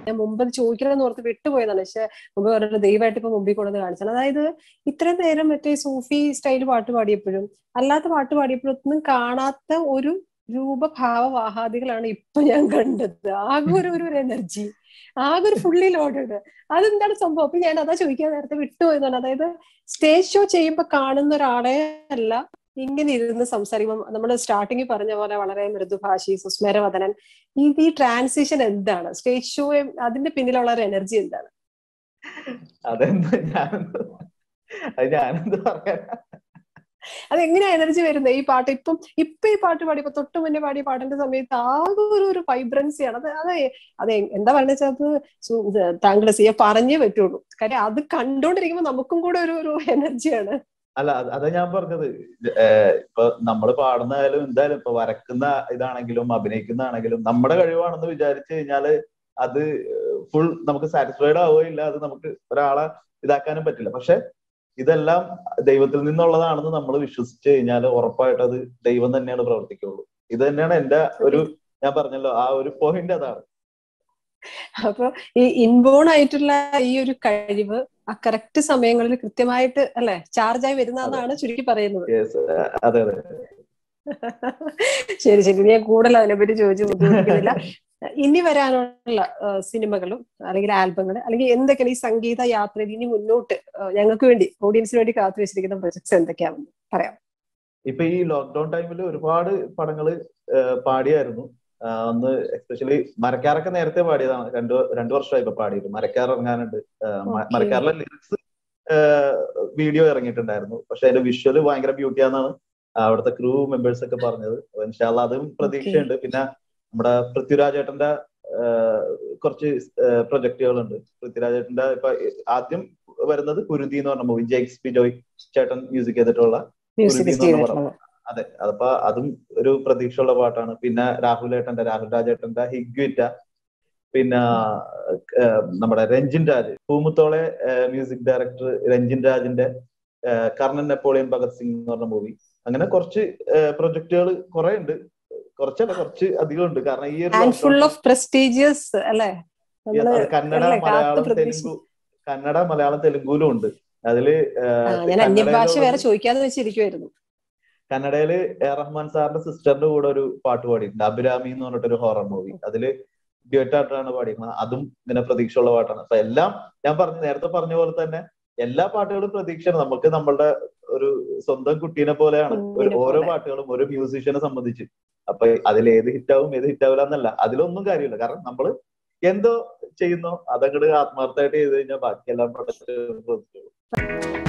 ഞാൻ മുമ്പ് ചോദിക്കണമെന്ന് ഓർത്ത് വിട്ടുപോയതാണ് പക്ഷെ മുമ്പ് പറഞ്ഞിട്ട് ദൈവമായിട്ട് ഇപ്പൊ മുമ്പിൽ കൊണ്ടുവന്ന് കാണിച്ചത് അതായത് ഇത്രയും നേരം മറ്റേ സൂഫി സ്റ്റൈൽ പാട്ട് പാടിയപ്പോഴും അല്ലാത്ത പാട്ട് പാടിയപ്പോഴൊന്നും കാണാത്ത ഒരു രൂപഭാവ വാഹാദികളാണ് ഇപ്പൊ ഞാൻ കണ്ടത് ആകെ ഒരു ഒരു എനർജി ആകെ ഒരു ഫുള്ളി ലോഡഡ് അതെന്താണ് സംഭവം അപ്പൊ ഞാൻ അതാ ചോദിക്കാൻ നേരത്തെ വിട്ടുപോയതാണ് അതായത് സ്റ്റേജ് ഷോ ചെയ്യുമ്പോ കാണുന്ന ഒരാളെ അല്ല ഇങ്ങനെ ഇരുന്ന് സംസാരിക്കുമ്പോൾ നമ്മൾ സ്റ്റാർട്ടിങ്ങിൽ പറഞ്ഞ പോലെ വളരെ മൃദുഭാഷി സുസ്മരവദനൻ ഈ ഈ ട്രാൻസിഷൻ എന്താണ് സ്റ്റേജ് ഷോ അതിന്റെ പിന്നിലുള്ള ഒരു എനർജി എന്താണ് അതെന്ത് ഞാനെന്ത് അത് ഞാനെന്ത് പറയാനാ അതെങ്ങനെയാ എനർജി വരുന്നത് ഈ പാട്ട് ഇപ്പം ഇപ്പൊ ഈ പാട്ട് പാടി ഇപ്പൊ തൊട്ട് മുന്നേ പാടിയ പാട്ടിന്റെ സമയത്ത് ആകെ ഒരു ഒരു വൈബ്രൻസിയാണ് അത് അത് അത് എന്താ പറയുക വെച്ചാൽ അത് സു- ഇത് താങ്കൾ സിയ പറഞ്ഞേ പറ്റുള്ളൂ കാര്യം അത് കണ്ടോണ്ടിരിക്കുമ്പോ നമുക്കും കൂടെ ഒരു ഒരു എനർജിയാണ് അല്ല അത് അതാ ഞാൻ പറഞ്ഞത് ഏഹ് ഇപ്പൊ നമ്മൾ പാടുന്നതായാലും എന്തായാലും ഇപ്പൊ വരക്കുന്ന ഇതാണെങ്കിലും അഭിനയിക്കുന്നതാണെങ്കിലും നമ്മുടെ കഴിവാണെന്ന് വിചാരിച്ചു കഴിഞ്ഞാല് അത് ഫുൾ നമുക്ക് സാറ്റിസ്ഫൈഡ് ആവുകയില്ല അത് നമുക്ക് ഒരാളെ ഇതാക്കാനും പറ്റില്ല പക്ഷെ ഇതെല്ലാം ദൈവത്തിൽ നിന്നുള്ളതാണെന്ന് നമ്മൾ വിശ്വസിച്ചു കഴിഞ്ഞാൽ ഉറപ്പായിട്ട് അത് ദൈവം തന്നെയാണ് പ്രവർത്തിക്കുള്ളൂ ഇത് തന്നെയാണ് എന്റെ ഒരു ഞാൻ പറഞ്ഞല്ലോ ആ ഒരു പോയിന്റ് അതാണ് അപ്പൊ ഈ ഇൻബോൺ ആയിട്ടുള്ള ഈ ഒരു കഴിവ് ആ കറക്റ്റ് സമയങ്ങളിൽ കൃത്യമായിട്ട് അല്ലെ ചാർജായി വരുന്നതാണ് ചുരുക്കി പറയുന്നത് Yes, അതെ അതെ ശരി ശരി ഞാൻ കൂടുതൽ അതിനെപ്പറ്റി ചോദിച്ചു ബുദ്ധിമുട്ടിക്കുന്നില്ല ഇനി വരാനുള്ള ആ, സിനിമകളും അല്ലെങ്കിൽ ആൽബങ്ങൾ അല്ലെങ്കിൽ എന്തൊക്കെയാണ് ഈ സംഗീത യാത്രയിൽ ഇനി മുന്നോട്ട് ആ, ഞങ്ങൾക്ക് വേണ്ടി ഓഡിയൻസിന് വേണ്ടി കാത്തു വെച്ചിരിക്കുന്ന പ്രൊജക്ട്സ് എന്തൊക്കെയാണെന്ന് പറയാം ഇപ്പൊ ഈ ലോക്ക്ഡൌൺ ടൈമിൽ ഒരുപാട് പടങ്ങള് ഏഹ് പാടിയായിരുന്നു ആഹ് അന്ന് എസ്പെഷ്യലി മരക്കാറൊക്കെ നേരത്തെ പാടിയതാണ് രണ്ടു രണ്ടു വർഷമായി ഇപ്പൊ പാടിയിട്ട് മരക്കാർ ഇറങ്ങാനുണ്ട് ആഹ് മ- Okay. മരക്കാറിലെ ലിറിക്സ് വീഡിയോ ഇറങ്ങിയിട്ടുണ്ടായിരുന്നു പക്ഷെ അതിന്റെ വിഷ്വല് ഭയങ്കര ബ്യൂട്ടിയാന്നാണ് അവിടുത്തെ ക്രൂ മെമ്പേഴ്സ് ഒക്കെ പറഞ്ഞത് അപ്പൊ ഇൻഷാല്ല അതും പ്രതീക്ഷയുണ്ട് പിന്നെ നമ്മുടെ പൃഥ്വിരാജ് ചേട്ടന്റെ ആഹ് കുറച്ച് പ്രൊജക്ടുകളുണ്ട് പൃഥ്വിരാജ് ചേട്ടന്റെ ഇപ്പൊ ആദ്യം വരുന്നത് കുരുതി എന്ന് പറഞ്ഞ മൂവി ജെയ്ക്സ് പി ജോയ് ചേട്ടൻ മ്യൂസിക് ചെയ്തിട്ടുള്ള മ്യൂസിക് കുരുതി എന്ന് പറഞ്ഞ ചെയ്തിട്ടുള്ളത് അതെ അതപ്പോ അതും ഒരു പ്രതീക്ഷയുള്ള പാട്ടാണ് പിന്നെ രാഹുൽ ഏട്ടന്റെ രാഹുൽ രാജേട്ടന്റെ ഹിഗ്വിറ്റ പിന്നെ ഏഹ്, നമ്മുടെ രഞ്ജിൻ രാജ് പൂമുത്തോളെ മ്യൂസിക് ഡയറക്ടർ രഞ്ജിൻ രാജിന്റെ ഏഹ്, കർണൻ നെപ്പോളിയൻ ഭഗത് സിംഗ് എന്ന് പറഞ്ഞ മൂവി അങ്ങനെ കുറച്ച് പ്രൊജക്ടുകൾ കുറെ ഉണ്ട് കുറച്ചല്ല കുറച്ച് അധികം ഉണ്ട് കാരണം ഈ ഒരു and full lockdown- of prestigious അല്ലെ Yes, നമ്മള് അത് കന്നഡ അല്ലേ, കാത്ത് മലയാളം പ്രതീക്ഷ- തെലുങ്കു കന്നഡ മലയാളം തെലുങ്കുലും ഉണ്ട് അതില് ആ, ഏഹ്, ഞാൻ അന്യഭാഷ കന്നഡയിലുള്ളത് വേറെ ചോദിക്കാതെ വെച്ചിരിക്കുമായിരുന്നു കന്നഡയില് എ റഹ്മാൻ സാറിന്റെ സിസ്റ്ററിന്റെ കൂടെ ഒരു പാട്ട് പാടിയിട്ടുണ്ട് അഭിരാമി എന്ന് പറഞ്ഞിട്ടൊരു ഹൊറർ മൂവി അതില് ഡ്യുവറ്റ് ആയിട്ടാണ് പാടിയിരിക്കുന്നത് അതും ഇങ്ങനെ പ്രതീക്ഷയുള്ള പാട്ടാണ് അപ്പൊ എല്ലാം ഞാൻ പറഞ്ഞു നേരത്തെ പറഞ്ഞ പോലെ തന്നെ എല്ലാ പാട്ടുകളും പ്രതീക്ഷയാണ് നമുക്ക് നമ്മളുടെ ഒരു സ്വന്തം കുട്ടീനെ പോലെയാണ് ഒരു കുഞ്ഞിനെ ഓരോ പോലെ. പാട്ടുകളും ഓരോ മ്യൂസീഷ്യനെ സംബന്ധിച്ച് അപ്പൊ അതിൽ ഏത് ഹിറ്റാവും ഏത് ഹിറ്റാവില്ല എന്നല്ല അതിലൊന്നും കാര്യമില്ല കാരണം നമ്മള് എന്തോ ചെയ്യുന്നോ അതങ്ങട് ആത്മാർത്ഥമായിട്ട് ചെയ്ത് കഴിഞ്ഞാൽ ബാക്കിയെല്ലാം പ്രൊഡക്റ്റ്